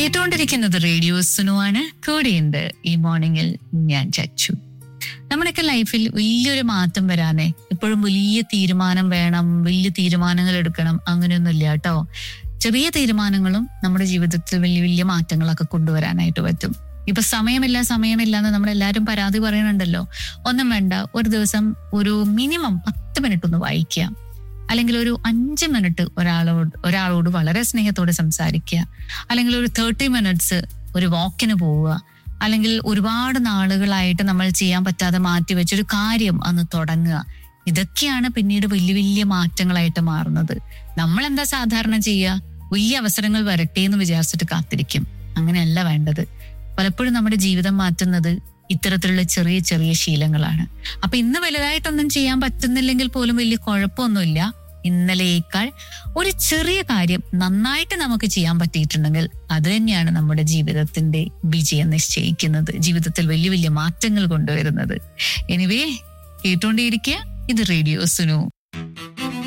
കേട്ടുകൊണ്ടിരിക്കുന്നത് റേഡിയോ സുനുവാണ് കൂടെയുണ്ട് ഈ മോർണിംഗിൽ ഞാൻ ചച്ചു നമ്മുടെയൊക്കെ ലൈഫിൽ വലിയൊരു മാറ്റം വരാനേ എപ്പോഴും വലിയ തീരുമാനം വേണം വലിയ തീരുമാനങ്ങൾ എടുക്കണം അങ്ങനെയൊന്നുമില്ല കേട്ടോ ചെറിയ തീരുമാനങ്ങളും നമ്മുടെ ജീവിതത്തിൽ വലിയ വലിയ മാറ്റങ്ങളൊക്കെ കൊണ്ടുവരാനായിട്ട് പറ്റും ഇപ്പൊ സമയമില്ല സമയമില്ല എന്ന് നമ്മളെല്ലാരും പരാതി പറയുന്നുണ്ടല്ലോ ഒന്നും വേണ്ട ഒരു ദിവസം ഒരു മിനിമം പത്ത് മിനിറ്റ് ഒന്ന് വായിക്കുക അല്ലെങ്കിൽ ഒരു അഞ്ച് മിനിറ്റ് ഒരാളോട് ഒരാളോട് വളരെ സ്നേഹത്തോടെ സംസാരിക്കുക അല്ലെങ്കിൽ ഒരു തേർട്ടി മിനിറ്റ്സ് ഒരു വാക്കിന് പോവുക അല്ലെങ്കിൽ ഒരുപാട് നാളുകളായിട്ട് നമ്മൾ ചെയ്യാൻ പറ്റാതെ മാറ്റി വെച്ചൊരു കാര്യം അന്ന് തുടങ്ങുക ഇതൊക്കെയാണ് പിന്നീട് വലിയ വലിയ മാറ്റങ്ങളായിട്ട് മാറുന്നത് നമ്മൾ എന്താ സാധാരണ ചെയ്യുക വലിയ അവസരങ്ങൾ വരട്ടെ എന്ന് വിചാരിച്ചിട്ട് കാത്തിരിക്കും അങ്ങനെയല്ല വേണ്ടത് പലപ്പോഴും നമ്മുടെ ജീവിതം മാറ്റുന്നത് ഇത്തരത്തിലുള്ള ചെറിയ ചെറിയ ശീലങ്ങളാണ് അപ്പൊ ഇന്ന് വലുതായിട്ടൊന്നും ചെയ്യാൻ പറ്റുന്നില്ലെങ്കിൽ പോലും വലിയ കുഴപ്പമൊന്നുമില്ല ഇന്നലെയേക്കാൾ ഒരു ചെറിയ കാര്യം നന്നായിട്ട് നമുക്ക് ചെയ്യാൻ പറ്റിയിട്ടുണ്ടെങ്കിൽ അത് തന്നെയാണ് നമ്മുടെ ജീവിതത്തിന്റെ വിജയം നിശ്ചയിക്കുന്നത് ജീവിതത്തിൽ വലിയ വലിയ മാറ്റങ്ങൾ കൊണ്ടുവരുന്നത് എനിവേ കേട്ടുകൊണ്ടേയിരിക്കുക ഇത് റേഡിയോ സുനു